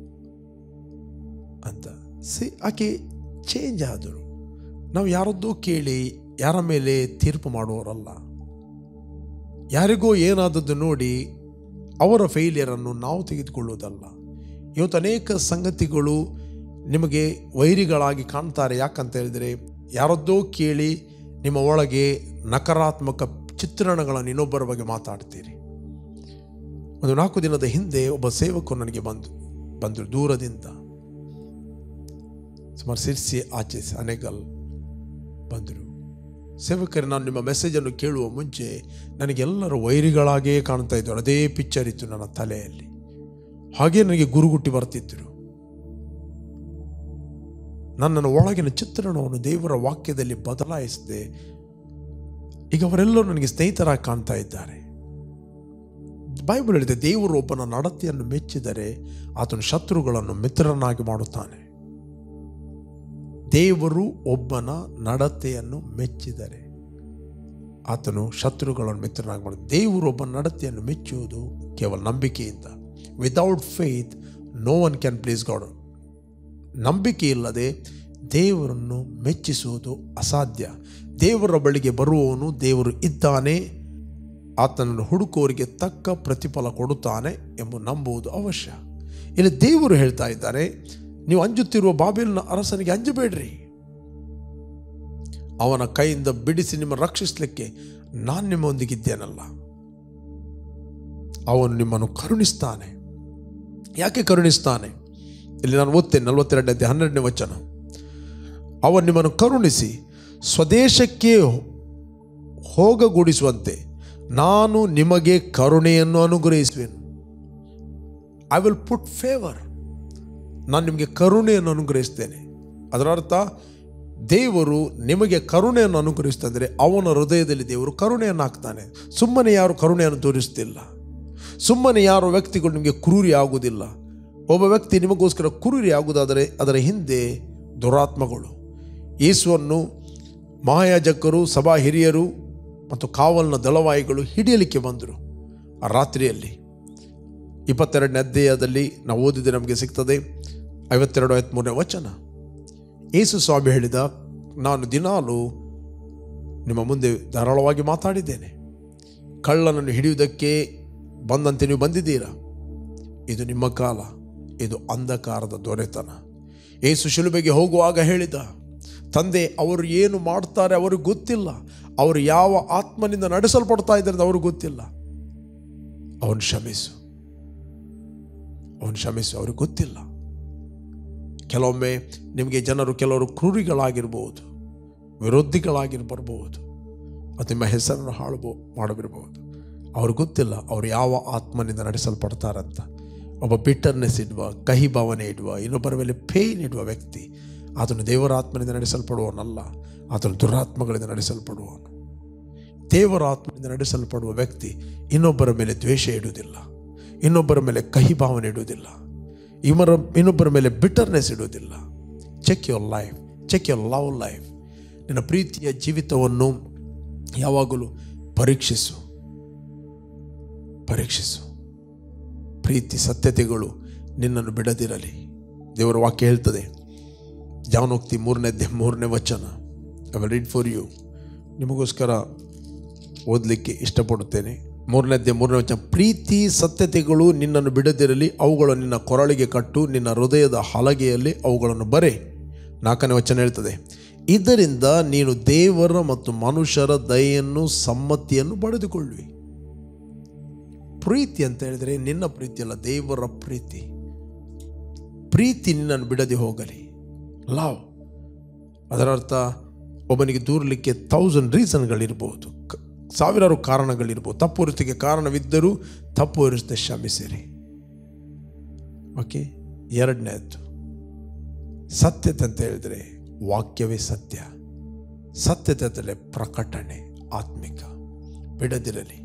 ಅಂತ ಸಿ ಆಕೆ ಚೇಂಜ್ ಆದರು ನಾವು ಯಾರದ್ದೋ ಕೇಳಿ ಯಾರ ಮೇಲೆ ತೀರ್ಪು ಮಾಡುವವರಲ್ಲ ಯಾರಿಗೋ ಏನಾದದ್ದು ನೋಡಿ ಅವರ ಫೇಲಿಯರನ್ನು ನಾವು ತೆಗೆದುಕೊಳ್ಳುವುದಲ್ಲ ಇವತ್ತು ಅನೇಕ ಸಂಗತಿಗಳು ನಿಮಗೆ ವೈರಿಗಳಾಗಿ ಕಾಣ್ತಾರೆ ಯಾಕಂತ ಹೇಳಿದರೆ ಯಾರದ್ದೋ ಕೇಳಿ ನಿಮ್ಮ ಒಳಗೆ ನಕಾರಾತ್ಮಕ ಚಿತ್ರಣಗಳನ್ನು ಇನ್ನೊಬ್ಬರ ಬಗ್ಗೆ ಮಾತಾಡ್ತೀರಿ ಒಂದು ನಾಲ್ಕು ದಿನದ ಹಿಂದೆ ಒಬ್ಬ ಸೇವಕರು ನನಗೆ ಬಂದು ಬಂದರು ದೂರದಿಂದ ಸುಮಾರು ಸಿರ್ಸಿ ಆಚೆ ಅನೆಗಲ್ ಬಂದರು ಸೇವಕರೇ ನಾನು ನಿಮ್ಮ ಮೆಸೇಜನ್ನು ಕೇಳುವ ಮುಂಚೆ ನನಗೆಲ್ಲರೂ ವೈರಿಗಳಾಗೇ ಕಾಣ್ತಾ ಇದ್ದರು ಅದೇ ಪಿಕ್ಚರ್ ಇತ್ತು ನನ್ನ ತಲೆಯಲ್ಲಿ ಹಾಗೇ ನನಗೆ ಗುರುಗುಟ್ಟಿ ಬರ್ತಿದ್ದರು ನನ್ನನ್ನು ಒಳಗಿನ ಚಿತ್ರಣವನ್ನು ದೇವರ ವಾಕ್ಯದಲ್ಲಿ ಬದಲಾಯಿಸಿದೆ ಈಗ ಅವರೆಲ್ಲರೂ ನನಗೆ ಸ್ನೇಹಿತರಾಗಿ ಕಾಣ್ತಾ ಇದ್ದಾರೆ ಬೈಬಲ್ ಹೇಳಿದೆ ದೇವರು ಒಬ್ಬನ ನಡತೆಯನ್ನು ಮೆಚ್ಚಿದರೆ ಆತನ ಶತ್ರುಗಳನ್ನು ಮಿತ್ರರನ್ನಾಗಿ ಮಾಡುತ್ತಾನೆ ದೇವರು ಒಬ್ಬನ ನಡತೆಯನ್ನು ಮೆಚ್ಚಿದರೆ ಆತನು ಶತ್ರುಗಳನ್ನು ಮಿತ್ರನಾಗಿ ಮಾಡ ದೇವರು ಒಬ್ಬನ ನಡತೆಯನ್ನು ಮೆಚ್ಚುವುದು ಕೇವಲ ನಂಬಿಕೆಯಿಂದ without faith no one can please God ನಂಬಿಕೆ ಇಲ್ಲದೆ ದೇವರನ್ನು ಮೆಚ್ಚಿಸುವುದು ಅಸಾಧ್ಯ ದೇವರ ಬಳಿಗೆ ಬರುವವನು ದೇವರು ಇದ್ದಾನೆ ಆತನನ್ನು ಹುಡುಕುವವರಿಗೆ ತಕ್ಕ ಪ್ರತಿಫಲ ಕೊಡುತ್ತಾನೆ ಎಂಬ ನಂಬುವುದು ಅವಶ್ಯ ಇಲ್ಲಿ ದೇವರು ಹೇಳ್ತಾ ಇದ್ದಾರೆ ನೀವು ಅಂಜುತ್ತಿರುವ ಬಾಬೆಲ್ನ ಅರಸನಿಗೆ ಅಂಜಬೇಡ್ರಿ ಅವನ ಕೈಯಿಂದ ಬಿಡಿಸಿ ನಿಮ್ಮ ರಕ್ಷಿಸಲಿಕ್ಕೆ ನಾನು ನಿಮ್ಮೊಂದಿಗಿದ್ದೇನಲ್ಲ ಅವನು ನಿಮ್ಮನ್ನು ಕರುಣಿಸ್ತಾನೆ ಯಾಕೆ ಕರುಣಿಸ್ತಾನೆ ಇಲ್ಲಿ ನಾನು ಓದ್ತೇನೆ ನಲವತ್ತೆರಡನೇ ಹನ್ನೆರಡನೇ ವಚನ ಅವನು ನಿಮ್ಮನ್ನು ಕರುಣಿಸಿ ಸ್ವದೇಶಕ್ಕೆ ಹೋಗಗೂಡಿಸುವಂತೆ ನಾನು ನಿಮಗೆ ಕರುಣೆಯನ್ನು ಅನುಗ್ರಹಿಸುವೆನು ಐ ವಿಲ್ ಪುಟ್ ಫೇವರ್ ನಾನು ನಿಮಗೆ ಕರುಣೆಯನ್ನು ಅನುಗ್ರಹಿಸ್ತೇನೆ ಅದರ ಅರ್ಥ ದೇವರು ನಿಮಗೆ ಕರುಣೆಯನ್ನು ಅನುಗ್ರಹಿಸ್ತಂದರೆ ಅವನ ಹೃದಯದಲ್ಲಿ ದೇವರು ಕರುಣೆಯನ್ನು ಹಾಕ್ತಾನೆ ಸುಮ್ಮನೆ ಯಾರು ಕರುಣೆಯನ್ನು ತೋರಿಸ್ತಿಲ್ಲ ಸುಮ್ಮನೆ ಯಾರು ವ್ಯಕ್ತಿಗಳು ನಿಮಗೆ ಕ್ರೂರಿ ಆಗುವುದಿಲ್ಲ ಒಬ್ಬ ವ್ಯಕ್ತಿ ನಿಮಗೋಸ್ಕರ ಕ್ರೂರಿ ಆಗುವುದಾದರೆ ಅದರ ಹಿಂದೆ ದುರಾತ್ಮಗಳು ಯೇಸುವನ್ನು ಮಹಾಯಾಜಕರು ಸಭಾ ಹಿರಿಯರು ಮತ್ತು ಕಾವಲಿನ ದಳವಾಯಿಗಳು ಹಿಡಿಯಲಿಕ್ಕೆ ಬಂದರು ಆ ರಾತ್ರಿಯಲ್ಲಿ ಇಪ್ಪತ್ತೆರಡನೇ ಅಧ್ಯಾಯದಲ್ಲಿ ನಾವು ಓದಿದ್ರೆ ನಮಗೆ ಸಿಗ್ತದೆ ಐವತ್ತೆರಡು ಐವತ್ತ್ಮೂರನೇ ವಚನ ಯೇಸು ಸ್ವಾಮಿ ಹೇಳಿದ ನಾನು ದಿನಾಲು ನಿಮ್ಮ ಮುಂದೆ ಧಾರಾಳವಾಗಿ ಮಾತಾಡಿದ್ದೇನೆ ಕಳ್ಳನನ್ನು ಹಿಡಿಯುವುದಕ್ಕೆ ಬಂದಂತೆ ನೀವು ಬಂದಿದ್ದೀರಾ ಇದು ನಿಮ್ಮ ಕಾಲ ಇದು ಅಂಧಕಾರದ ದೊರೆತನ ಏಸು ಶಿಲುಬೆಗೆ ಹೋಗುವಾಗ ಹೇಳಿದ ತಂದೆ ಅವರು ಏನು ಮಾಡ್ತಾರೆ ಅವ್ರಿಗೆ ಗೊತ್ತಿಲ್ಲ ಅವರು ಯಾವ ಆತ್ಮನಿಂದ ನಡೆಸಲ್ಪಡ್ತಾ ಇದ್ದಾರೆ ಅಂತ ಅವ್ರಿಗೆ ಗೊತ್ತಿಲ್ಲ ಅವನು ಕ್ಷಮಿಸು ಅವನು ಕ್ಷಮಿಸು ಅವ್ರಿಗೆ ಗೊತ್ತಿಲ್ಲ ಕೆಲವೊಮ್ಮೆ ನಿಮಗೆ ಜನರು ಕೆಲವರು ಕ್ರೂರಿಗಳಾಗಿರ್ಬೋದು ವಿರೋಧಿಗಳಾಗಿರ್ಬರ್ಬೋದು ಮತ್ತು ನಿಮ್ಮ ಹೆಸರನ್ನು ಹಾಳು ಮಾಡಬಿರ್ಬೋದು ಅವ್ರಿಗೆ ಗೊತ್ತಿಲ್ಲ ಅವರು ಯಾವ ಆತ್ಮನಿಂದ ನಡೆಸಲ್ಪಡ್ತಾರಂತ ಒಬ್ಬ ಬಿಟ್ಟರ್ನೆಸ್ ಇಡುವ ಕಹಿ ಭಾವನೆ ಇಡುವ ಇನ್ನೊಬ್ಬರ ಮೇಲೆ ಪೇಯ್ನ್ ಇಡುವ ವ್ಯಕ್ತಿ ಆತನು ದೇವರ ಆತ್ಮನಿಂದ ನಡೆಸಲ್ಪಡುವವನಲ್ಲ ಆತನು ದುರಾತ್ಮಗಳಿಂದ ನಡೆಸಲ್ಪಡುವವನು ದೇವರ ಆತ್ಮನಿಂದ ನಡೆಸಲ್ಪಡುವ ವ್ಯಕ್ತಿ ಇನ್ನೊಬ್ಬರ ಮೇಲೆ ದ್ವೇಷ ಇಡುವುದಿಲ್ಲ ಇನ್ನೊಬ್ಬರ ಮೇಲೆ ಕಹಿ ಭಾವನೆ ಇಡುವುದಿಲ್ಲ ಇವರ ಇನ್ನೊಬ್ಬರ ಮೇಲೆ ಬಿಟರ್ನೆಸ್ ಇಡುವುದಿಲ್ಲ check your life check your love life ನಿನ್ನ ಪ್ರೀತಿಯ ಜೀವಿತವನ್ನು ಯಾವಾಗಲೂ ಪರೀಕ್ಷಿಸು ಪರೀಕ್ಷಿಸು ಪ್ರೀತಿ ಸತ್ಯತೆಗಳು ನಿನ್ನನ್ನು ಬಿಡದಿರಲಿ ದೇವರ ವಾಕ್ಯ ಹೇಳ್ತದೆ ಜಾವನೋಕ್ತಿ ಮೂರನೇ ಮೂರನೇ ವಚನ I will read for you ನಿಮಗೋಸ್ಕರ ಓದಲಿಕ್ಕೆ ಇಷ್ಟಪಡುತ್ತೇನೆ ಮೂರನೇದ್ದೆ ಮೂರನೇ ವಚನ ಪ್ರೀತಿ ಸತ್ಯತೆಗಳು ನಿನ್ನನ್ನು ಬಿಡದಿರಲಿ ಅವುಗಳು ನಿನ್ನ ಕೊರಳಿಗೆ ಕಟ್ಟು ನಿನ್ನ ಹೃದಯದ ಹಲಗೆಯಲ್ಲಿ ಅವುಗಳನ್ನು ಬರೆ ನಾಲ್ಕನೇ ವಚನ ಹೇಳ್ತದೆ ಇದರಿಂದ ನೀನು ದೇವರ ಮತ್ತು ಮನುಷ್ಯರ ದಯೆಯನ್ನು ಸಮ್ಮತಿಯನ್ನು ಪಡೆದುಕೊಳ್ಳುವಿ ಪ್ರೀತಿ ಅಂತ ಹೇಳಿದರೆ ನಿನ್ನ ಪ್ರೀತಿ ಅಲ್ಲ ದೇವರ ಪ್ರೀತಿ ಪ್ರೀತಿ ನಿನ್ನನ್ನು ಬಿಡದೆ ಹೋಗಲಿ ಲವ್ ಅದರ ಅರ್ಥ ಒಬ್ಬನಿಗೆ ದೂರಲಿಕ್ಕೆ ತೌಸಂಡ್ ರೀಸನ್ಗಳಿರ್ಬೋದು ಕ- ಸಾವಿರಾರು ಕಾರಣಗಳಿರ್ಬೋದು ತಪ್ಪು ವೃತ್ತಿಗೆ ಕಾರಣವಿದ್ದರೂ ತಪ್ಪು ವೃತ್ತಿ ಕ್ಷಮಿಸಿರಿ ಓಕೆ ಎರಡನೇದ್ದು ಸತ್ಯತೆ ಅಂತ ಹೇಳಿದರೆ ವಾಕ್ಯವೇ ಸತ್ಯ ಸತ್ಯತೆ ಅಂತಲೇ ಪ್ರಕಟಣೆ ಆತ್ಮಿಕ ಬಿಡದಿರಲಿ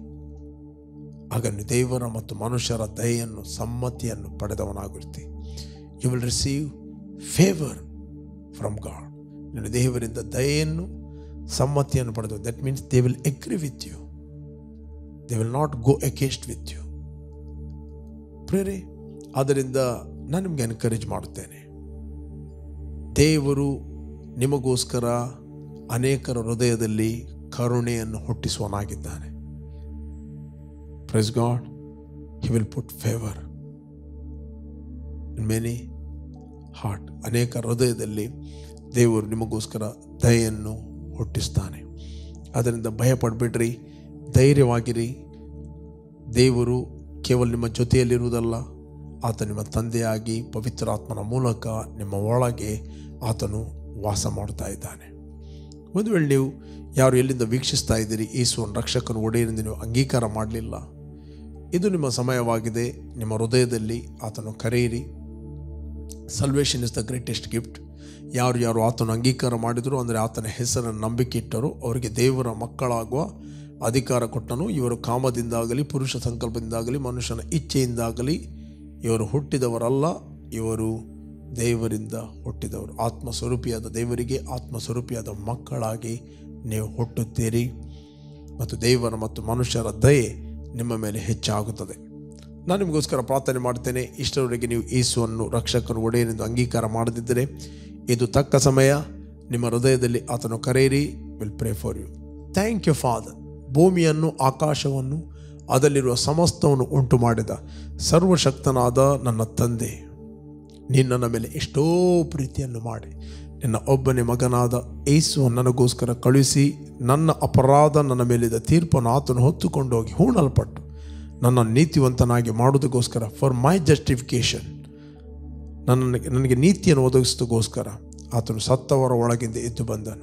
ಆಗ ನೀವು ದೇವರ ಮತ್ತು ಮನುಷ್ಯರ ದಯೆಯನ್ನು ಸಮ್ಮತಿಯನ್ನು ಪಡೆದವನಾಗಿರ್ತಿ you will receive favour from God ನಿನ್ನ ದೇವರಿಂದ ದಯೆಯನ್ನು ಸಮ್ಮತಿಯನ್ನು ಪಡೆದು that means they will agree with you they will not go against with you ಪ್ರೇರೆ ಆದ್ದರಿಂದ ನಾನು ನಿಮಗೆ ಎನ್ಕರೇಜ್ ಮಾಡುತ್ತೇನೆ ದೇವರು ನಿಮಗೋಸ್ಕರ ಅನೇಕರ ಹೃದಯದಲ್ಲಿ ಕರುಣೆಯನ್ನು ಹುಟ್ಟಿಸುವನಾಗಿದ್ದಾನೆ praise God he will put favour many heart ಅನೇಕ ಹೃದಯದಲ್ಲಿ ದೇವರು ನಿಮಗೋಸ್ಕರ ದಯೆಯನ್ನು ಹುಟ್ಟಿಸ್ತಾನೆ ಅದರಿಂದ ಭಯ ಪಡಬೇಡ್ರಿ ಧೈರ್ಯವಾಗಿರಿ ದೇವರು ಕೇವಲ ನಿಮ್ಮ ಜೊತೆಯಲ್ಲಿರುವುದಲ್ಲ ಆತ ನಿಮ್ಮ ತಂದೆಯಾಗಿ ಪವಿತ್ರಾತ್ಮನ ಮೂಲಕ ನಿಮ್ಮ ಒಳಗೆ ಆತನು ವಾಸ ಮಾಡ್ತಾ ಇದ್ದಾನೆ ಒಂದು ವೇಳೆ ನೀವು ಯಾರು ಎಲ್ಲಿಂದ ವೀಕ್ಷಿಸ್ತಾ ಇದ್ದೀರಿ ಯೇಸುವನ್ನು ರಕ್ಷಕನ ಒಡೆಯರಿಂದ ನೀವು ಅಂಗೀಕಾರ ಮಾಡಲಿಲ್ಲ ಇದು ನಿಮ್ಮ ಸಮಯವಾಗಿದೆ ನಿಮ್ಮ ಹೃದಯದಲ್ಲಿ ಆತನು ಕರೆಯಿರಿ salvation is the greatest gift ಯಾರು ಯಾರು ಆತನ ಅಂಗೀಕಾರ ಮಾಡಿದರು ಅಂದರೆ ಆತನ ಹೆಸರನ್ನು ನಂಬಿಕೆ ಇಟ್ಟರು ಅವರಿಗೆ ದೇವರ ಮಕ್ಕಳಾಗುವ ಅಧಿಕಾರ ಕೊಟ್ಟನು ಇವರು ಕಾಮದಿಂದಾಗಲಿ ಪುರುಷ ಸಂಕಲ್ಪದಿಂದಾಗಲಿ ಮನುಷ್ಯನ ಇಚ್ಛೆಯಿಂದಾಗಲಿ ಇವರು ಹುಟ್ಟಿದವರಲ್ಲ ಇವರು ದೇವರಿಂದ ಹುಟ್ಟಿದವರು ಆತ್ಮಸ್ವರೂಪಿಯಾದ ದೇವರಿಗೆ ಆತ್ಮಸ್ವರೂಪಿಯಾದ ಮಕ್ಕಳಾಗಿ ನೀವು ಹುಟ್ಟುತ್ತೀರಿ ಮತ್ತು ದೇವರ ಮತ್ತು ಮನುಷ್ಯರ ದಯೆ ನಿಮ್ಮ ಮೇಲೆ ಹೆಚ್ಚಾಗುತ್ತದೆ ನಾನು ನಿಮಗೋಸ್ಕರ ಪ್ರಾರ್ಥನೆ ಮಾಡ್ತೇನೆ ಇಷ್ಟರವರೆಗೆ ನೀವು ಯೇಸುವನ್ನು ರಕ್ಷಕರು ಒಡೆಯನೆಂದು ಅಂಗೀಕಾರ ಮಾಡದಿದ್ದರೆ ಇದು ತಕ್ಕ ಸಮಯ ನಿಮ್ಮ ಹೃದಯದಲ್ಲಿ ಆತನು ಕರೆಯಿರಿ will pray for you thank you father ಭೂಮಿಯನ್ನು ಆಕಾಶವನ್ನು ಅದರಲ್ಲಿರುವ ಸಮಸ್ತವನ್ನು ಉಂಟು ಮಾಡಿದ ಸರ್ವಶಕ್ತನಾದ ನನ್ನ ತಂದೆ ನೀನು ನನ್ನ ಮೇಲೆ ಎಷ್ಟೋ ಪ್ರೀತಿಯನ್ನು ಮಾಡಿ ನಿನ್ನ ಒಬ್ಬನೇ ಮಗನಾದ ಏಸುವನ್ನು ನನಗೋಸ್ಕರ ಕಳುಹಿಸಿ ನನ್ನ ಅಪರಾಧ ನನ್ನ ಮೇಲಿದ್ದ ತೀರ್ಪನ್ನು ಆತನು ಹೊತ್ತುಕೊಂಡು ಹೋಗಿ ಹೂಣಲ್ಪಟ್ಟು ನನ್ನ ನೀತಿವಂತನಾಗಿ ಮಾಡುವುದಕ್ಕೋಸ್ಕರ ಫಾರ್ ಮೈ ಜಸ್ಟಿಫಿಕೇಶನ್ ನನ್ನ ನನಗೆ ನೀತಿಯನ್ನು ಒದಗಿಸೋದಕ್ಕೋಸ್ಕರ ಆತನು ಸತ್ತವರ ಒಳಗಿಂದ ಎದ್ದು ಬಂದನು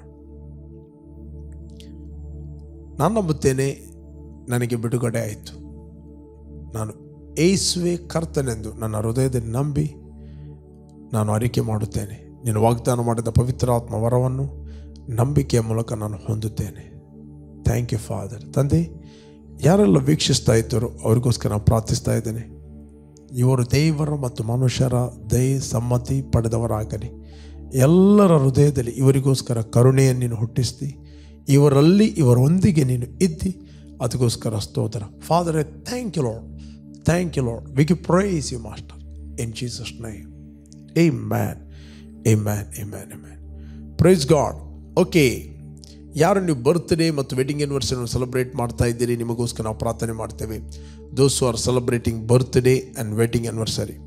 ನಾನು ನಂಬುತ್ತೇನೆ ನನಗೆ ಬಿಡುಗಡೆ ಆಯಿತು ನಾನು ಏಸುವೆ ಕರ್ತನೆಂದು ನನ್ನ ಹೃದಯದಲ್ಲಿ ನಂಬಿ ನಾನು ಅರಿಕೆ ಮಾಡುತ್ತೇನೆ ನೀನು ವಾಗ್ದಾನ ಮಾಡಿದ ಪವಿತ್ರಾತ್ಮ ವರವನ್ನು ನಂಬಿಕೆಯ ಮೂಲಕ ನಾನು ಹೊಂದುತ್ತೇನೆ ಥ್ಯಾಂಕ್ ಯು ಫಾದರ್ ತಂದೆ ಯಾರೆಲ್ಲ ವೀಕ್ಷಿಸ್ತಾ ಇದ್ದಾರೋ ಅವ್ರಿಗೋಸ್ಕರ ನಾನು ಪ್ರಾರ್ಥಿಸ್ತಾ ಇದ್ದೇನೆ ಇವರು ದೇವರ ಮತ್ತು ಮನುಷ್ಯರ ದಯೆ ಸಮ್ಮತಿ ಪಡೆದವರಾಗಲಿ ಎಲ್ಲರ ಹೃದಯದಲ್ಲಿ ಇವರಿಗೋಸ್ಕರ ಕರುಣೆಯನ್ನು ನೀನು ಹುಟ್ಟಿಸ್ತಿ ಇವರಲ್ಲಿ ಇವರೊಂದಿಗೆ ನೀನು ಇದ್ದಿ ಅದಕ್ಕೋಸ್ಕರ ಸ್ತೋತ್ರ father thank you Lord thank you Lord we give praise you master in Jesus name amen amen amen amen praise God okay ಯಾರು ನೀವು ಬರ್ತ್ಡೇ ಮತ್ತು ವೆಡ್ಡಿಂಗ್ ಆ್ಯನಿವರ್ಸರಿಯನ್ನು ಸೆಲೆಬ್ರೇಟ್ ಮಾಡ್ತಾ ಇದ್ದೀರಿ ನಿಮಗೋಸ್ಕರ ನಾವು ಪ್ರಾರ್ಥನೆ ಮಾಡ್ತೇವೆ those are celebrating birthday and wedding anniversary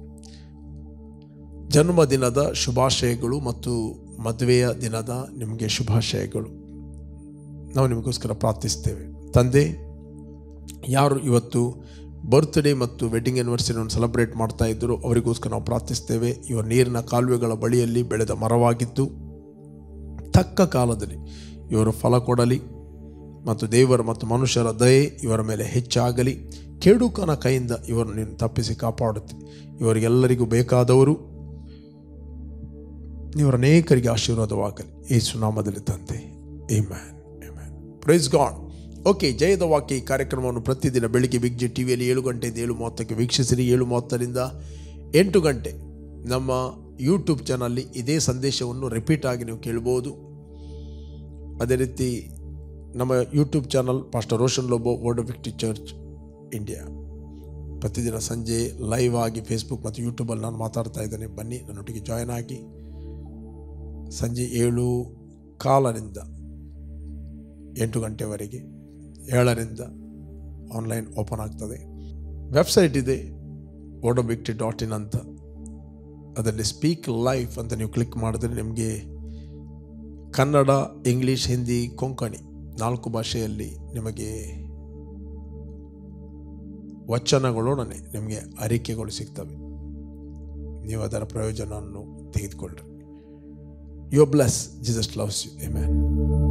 ಜನ್ಮದಿನದ ಶುಭಾಶಯಗಳು ಮತ್ತು ಮದುವೆಯ ದಿನದ ನಿಮಗೆ ಶುಭಾಶಯಗಳು ನಾವು ನಿಮಗೋಸ್ಕರ ಪ್ರಾರ್ಥಿಸ್ತೇವೆ ತಂದೆ ಯಾರು ಇವತ್ತು ಬರ್ತ್ಡೇ ಮತ್ತು ವೆಡ್ಡಿಂಗ್ ಆ್ಯನಿವರ್ಸರಿಯನ್ನು ಸೆಲೆಬ್ರೇಟ್ ಮಾಡ್ತಾ ಇದ್ದರು ಅವರಿಗೋಸ್ಕರ ನಾವು ಪ್ರಾರ್ಥಿಸ್ತೇವೆ ಇವರು ನೀರಿನ ಕಾಲುವೆಗಳ ಬಳಿಯಲ್ಲಿ ಬೆಳೆದ ಮರವಾಗಿದ್ದು ತಕ್ಕ ಕಾಲದಲ್ಲಿ ಇವರು ಫಲ ಕೊಡಲಿ ಮತ್ತು ದೇವರ ಮತ್ತು ಮನುಷ್ಯರ ದಯೆ ಇವರ ಮೇಲೆ ಹೆಚ್ಚಾಗಲಿ ಕೇಡುಕನ ಕೈಯಿಂದ ಇವರು ನೀನು ತಪ್ಪಿಸಿ ಕಾಪಾಡುತ್ತೆ ಇವರಿಗೆಲ್ಲರಿಗೂ ಬೇಕಾದವರು ಇವರ ಅನೇಕರಿಗೆ ಆಶೀರ್ವಾದವಾಗಲಿ ಯೇಸು ನಾಮದಲ್ಲಿ ತಂದೆ amen amen praise God okay ಜಯದ ವಾಕ್ಯ ಈ ಕಾರ್ಯಕ್ರಮವನ್ನು ಪ್ರತಿದಿನ ಬೆಳಿಗ್ಗೆ ಬಿಗ್ ಜಿ ಟಿ ವಿಯಲ್ಲಿ ಏಳು ಗಂಟೆಯಿಂದ ಏಳು ಮೂವತ್ತಕ್ಕೆ ವೀಕ್ಷಿಸಿರಿ ಏಳು ಮೂವತ್ತರಿಂದ ಎಂಟು ಗಂಟೆ ನಮ್ಮ ಯೂಟ್ಯೂಬ್ ಚಾನಲ್ಲಿ ಇದೇ ಸಂದೇಶವನ್ನು ರಿಪೀಟ್ ಆಗಿ ನೀವು ಕೇಳ್ಬೋದು ಅದೇ ರೀತಿ ನಮ್ಮ YouTube channel pastor Roshan Lobo word victory church India ಪ್ರತಿದಿನ ಸಂಜೆ ಲೈವ್ ಆಗಿ ಫೇಸ್ಬುಕ್ ಮತ್ತು ಯೂಟ್ಯೂಬಲ್ಲಿ ನಾನು ಮಾತಾಡ್ತಾ ಇದ್ದೇನೆ ಬನ್ನಿ ನನ್ನೊಟ್ಟಿಗೆ ಜಾಯ್ನ್ ಆಗಿ ಸಂಜೆ ಏಳು ಕಾಲರಿಂದ ಎಂಟು ಗಂಟೆವರೆಗೆ ಏಳರಿಂದ ಆನ್ಲೈನ್ ಓಪನ್ ಆಗ್ತದೆ ವೆಬ್ಸೈಟ್ ಇದೆ ವರ್ಡ್ ವಿಕ್ಟಿ ಡಾಟ್ ಇನ್ ಅಂತ ಅದರಲ್ಲಿ ಸ್ಪೀಕ್ ಲೈಫ್ ಅಂತ ನೀವು ಕ್ಲಿಕ್ ಮಾಡಿದ್ರೆ ನಿಮಗೆ ಕನ್ನಡ ಇಂಗ್ಲೀಷ್ ಹಿಂದಿ ಕೊಂಕಣಿ ನಾಲ್ಕು ಭಾಷೆಯಲ್ಲಿ ನಿಮಗೆ ವಚನಗಳೊಡನೆ ನಿಮಗೆ ಅರಿಕೆಗಳು ಸಿಗ್ತವೆ ನೀವು ಅದರ ಪ್ರಯೋಜನವನ್ನು ತೆಗೆದುಕೊಳ್ಳ್ರಿ you bless Jesus loves you A man